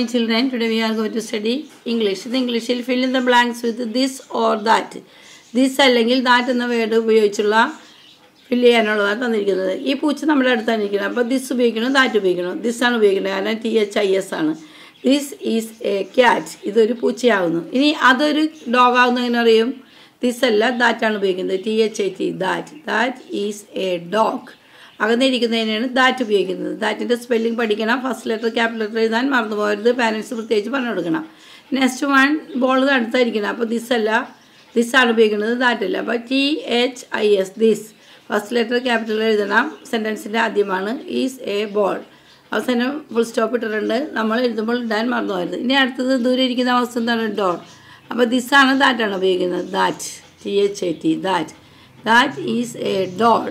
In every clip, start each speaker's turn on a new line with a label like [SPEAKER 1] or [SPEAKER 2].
[SPEAKER 1] morning children. Today we are going to study English. In English, you'll fill in the blanks with this or that. This അല്ലെങ്കിൽ that എന്ന word ഉപയോഗിച്ചുള്ള fill ചെയ്യാനുള്ളതാണ് തന്നിരിക്കുന്നത് ഈ പൂച്ച നമ്മുടെ അടുത്താണ് ഇരിക്കുന്നത് അപ്പോൾ ദിസ് ഉപയോഗിക്കണം ദാറ്റ് ഉപയോഗിക്കണം ദിസ് ആണ് ഉപയോഗിക്കുന്നത് കാരണം ടി എച്ച് ഐ എസ് ആണ് ദിസ് ഈസ് എ ക്യാറ്റ് ഇതൊരു പൂച്ചയാകുന്നു ഇനി അതൊരു ഡോഗ് ആകുന്നു എങ്ങനെ അറിയും ദിസ് അല്ല ദാറ്റാണ് ഉപയോഗിക്കുന്നത് T H A T that that is a dog അകന്നിരിക്കുന്നതിനാണ് ദാറ്റ് ഉപയോഗിക്കുന്നത് ദാറ്റിൻ്റെ സ്പെല്ലിംഗ് പഠിക്കണം ഫസ്റ്റ് ലെറ്റർ ക്യാപിറ്റൽ ലെറ്റർ എഴുതാൻ മറന്നു പോകരുത് പാരൻസ് പ്രത്യേകിച്ച് പറഞ്ഞു കൊടുക്കണം നെക്സ്റ്റ് വൺ ബോൾ അടുത്തായിരിക്കണം അപ്പോൾ ദിസ് അല്ല ദിസ് ആണ് ഉപയോഗിക്കുന്നത് ദാറ്റ് അല്ല അപ്പോൾ T H I S this first letter capital എഴുതണം സെൻറ്റൻസിൻ്റെ ആദ്യമാണ് ഈസ് എ ബോൾ അവസാനം ഫുൾ സ്റ്റോപ്പ് ഇട്ടിട്ടുണ്ട് നമ്മൾ എഴുതുമ്പോൾ ഇടാൻ മറന്നു പോകരുത് ഇനി അടുത്തത് ദൂരെ ഇരിക്കുന്ന അവസ്ഥ എന്താണ് ഡോൾ അപ്പോൾ ദിസ്സാണ് ദാറ്റാണ് ഉപയോഗിക്കുന്നത് that T H A T that that is a doll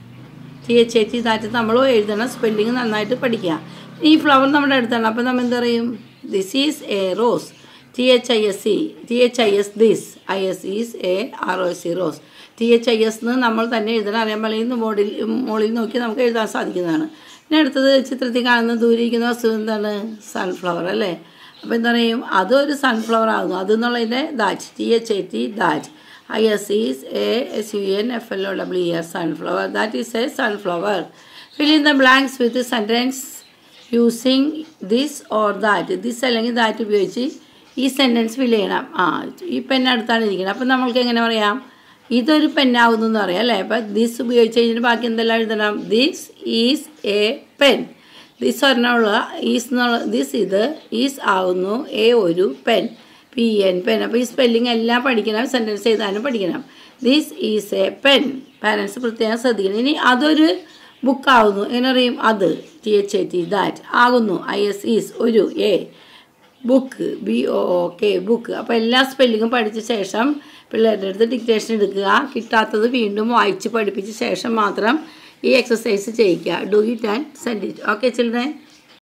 [SPEAKER 1] T H A T that നമ്മൾ എഴുതണം സ്പെല്ലിങ് നന്നായിട്ട് പഠിക്കുക ഈ ഫ്ലവർ നമ്മുടെ അടുത്താണ് അപ്പോൾ നമ്മൾ എന്ത് പറയും this is a rose T H I S C T H I S this I S is a R O C rose T H I S എന്ന് നമ്മൾ തന്നെ എഴുതണം അറിയാൻ പാടില്ല മോഡിൽ മുകളിൽ നോക്കി നമുക്ക് എഴുതാൻ സാധിക്കുന്നതാണ് പിന്നെ അടുത്തത് ചിത്രത്തിൽ കാണുന്ന ദൂരെ ഇരിക്കുന്ന വസ്തു എന്താണ് സൺഫ്ലവർ അല്ലേ അപ്പോൾ എന്താ പറയും അതൊരു സൺഫ്ലവർ ആകുന്നു അതെന്നുള്ളതിൻ്റെ that T H A T that I S is a S U N F L O W E R sunflower that is a sunflower fill in the blanks with sentence using this or that this അല്ലെങ്കിൽ that ഉപയോഗിച്ച് ഈ sentence fill ചെയ്യണം ആ ഈ pen അടുത്താണ് ഇരിക്കുന്നത് അപ്പം നമ്മൾക്ക് എങ്ങനെ പറയാം ഇതൊരു പെന്നാകുന്നു എന്ന് പറയാം അല്ലേ അപ്പം ദിസ് ഉപയോഗിച്ച് കഴിഞ്ഞിട്ട് ബാക്കി എന്തെല്ലാം എഴുതണം this is a pen this ഒരെണ്ണമുള്ള ഈസ് എന്നുള്ള ദിസ് ഇത് ഈസ് ആവുന്നു എ ഒരു പെൻ പി എൻ പെൻ അപ്പോൾ ഈ സ്പെല്ലിംഗ് എല്ലാം പഠിക്കണം സെൻറ്റൻസ് എഴുതാനും പഠിക്കണം this is a pen parents പ്രത്യേകം ശ്രദ്ധിക്കണം ഇനി അതൊരു ബുക്കാവുന്നു എങ്ങനെ അറിയും അത് T H A T that ആകുന്നു ഐ എസ് ഈസ് ഒരു a book B O O K book അപ്പോൾ എല്ലാ സ്പെല്ലിങ്ങും പഠിച്ച ശേഷം പിള്ളേരുടെ അടുത്ത് ഡിക്റ്റേഷൻ എടുക്കുക കിട്ടാത്തത് വീണ്ടും വായിച്ച് പഠിപ്പിച്ച ശേഷം മാത്രം ഈ എക്സസൈസ് ചെയ്യിക്കുക do it and send it okay children